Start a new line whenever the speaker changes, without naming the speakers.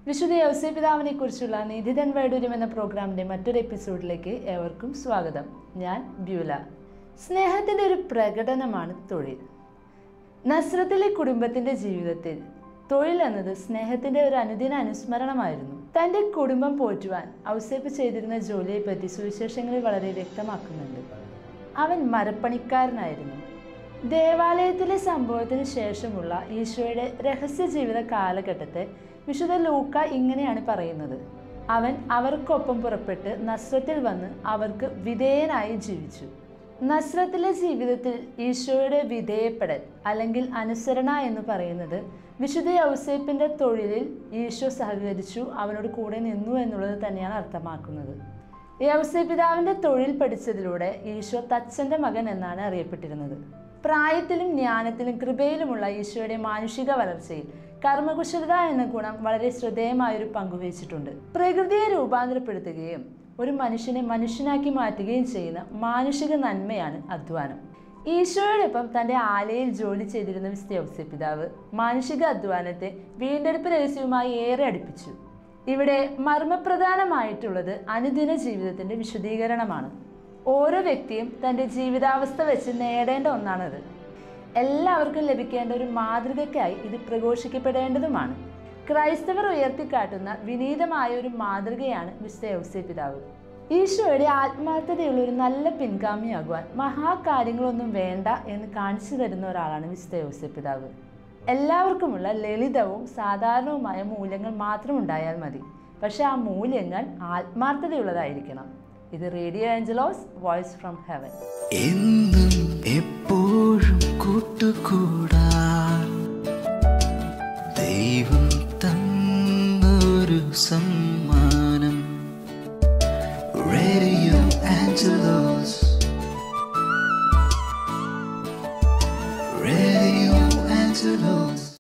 വിശുദ്ധ യൗസേ പിതാവിനെ കുറിച്ചുള്ള നിധിതൻ വൈഡൂര്യം എന്ന പ്രോഗ്രാമിന്റെ മറ്റൊരു എപ്പിസോഡിലേക്ക് ഏവർക്കും സ്വാഗതം ഞാൻ ബ്യൂല സ്നേഹത്തിന്റെ ഒരു പ്രകടനമാണ് തൊഴിൽ നസ്രത്തിലെ കുടുംബത്തിന്റെ ജീവിതത്തിൽ തൊഴിൽ എന്നത് സ്നേഹത്തിന്റെ ഒരു അനുദിന അനുസ്മരണമായിരുന്നു തന്റെ കുടുംബം പോറ്റുവാൻ ഔസേപ്പ് ചെയ്തിരുന്ന ജോലിയെപ്പറ്റി സുവിശേഷങ്ങളിൽ വളരെ വ്യക്തമാക്കുന്നുണ്ട് അവൻ മരപ്പണിക്കാരനായിരുന്നു ദേവാലയത്തിലെ സംഭവത്തിന് ശേഷമുള്ള ഈശോയുടെ രഹസ്യ ജീവിത കാലഘട്ടത്തെ വിശുദ്ധ ലൂക്ക ഇങ്ങനെയാണ് പറയുന്നത് അവൻ അവർക്കൊപ്പം പുറപ്പെട്ട് നസ്രത്തിൽ വന്ന് അവർക്ക് വിധേയനായി ജീവിച്ചു നസ്രത്തിലെ ജീവിതത്തിൽ ഈശോയുടെ വിധേയപ്പെടൽ അല്ലെങ്കിൽ അനുസരണ എന്ന് പറയുന്നത് വിശുദ്ധ ഔസേപ്പിന്റെ തൊഴിലിൽ ഈശോ സഹകരിച്ചു അവനോട് കൂടെ നിന്നു എന്നുള്ളത് തന്നെയാണ് അർത്ഥമാക്കുന്നത് യവസേ പിതാവിന്റെ തൊഴിൽ പഠിച്ചതിലൂടെ ഈശോ തച്ചന്റെ മകൻ എന്നാണ് അറിയപ്പെട്ടിരുന്നത് പ്രായത്തിലും ജ്ഞാനത്തിലും കൃപയിലുമുള്ള ഈശോയുടെ മാനുഷിക വളർച്ചയിൽ കർമ്മകുശലത എന്ന ഗുണം വളരെ ശ്രദ്ധേയമായൊരു പങ്കുവഹിച്ചിട്ടുണ്ട് പ്രകൃതിയെ രൂപാന്തരപ്പെടുത്തുകയും ഒരു മനുഷ്യനെ മനുഷ്യനാക്കി മാറ്റുകയും ചെയ്യുന്ന മാനുഷിക നന്മയാണ് അധ്വാനം ഈശോയോടൊപ്പം തൻ്റെ ആലയിൽ ജോലി ചെയ്തിരുന്ന വിസ്തൗസ്യ പിതാവ് മാനുഷിക അധ്വാനത്തെ വീണ്ടെടുപ്പ് രഹസ്യവുമായി ഏറെ അടുപ്പിച്ചു ഇവിടെ മർമ്മപ്രധാനമായിട്ടുള്ളത് അനുദിന ജീവിതത്തിൻ്റെ വിശദീകരണമാണ് ഓരോ വ്യക്തിയും തൻ്റെ ജീവിതാവസ്ഥ വെച്ച് നേടേണ്ട ഒന്നാണത് എല്ലാവർക്കും ലഭിക്കേണ്ട ഒരു മാതൃകയ്ക്കായി ഇത് പ്രഘോഷിക്കപ്പെടേണ്ടതുമാണ് ക്രൈസ്തവർ ഉയർത്തിക്കാട്ടുന്ന വിനീതമായ ഒരു മാതൃകയാണ് വിശുദ്ധ ഔസേ പിതാവ് ഈശോയുടെ ആത്മാർത്ഥതയുള്ള ഒരു നല്ല പിൻഗാമിയാകുവാൻ മഹാകാര്യങ്ങളൊന്നും വേണ്ട എന്ന് കാണിച്ചു തരുന്ന ഒരാളാണ് വിശുദ്ധ ഔസേ പിതാവ് എല്ലാവർക്കുമുള്ള ലളിതവും സാധാരണവുമായ മൂല്യങ്ങൾ മാത്രം ഉണ്ടായാൽ മതി പക്ഷെ ആ മൂല്യങ്ങൾ ആത്മാർത്ഥതയുള്ളതായിരിക്കണം ഇത് radio Angelos voice from heaven
എന്നും എപ്പോഴും കൂട്ടുകൂടാൻ ദൈവം തന്നൊരു സമ്മാനം റേഡിയോ ആഞ്ചലോസ് റേഡിയോ ആഞ്ചലോസ്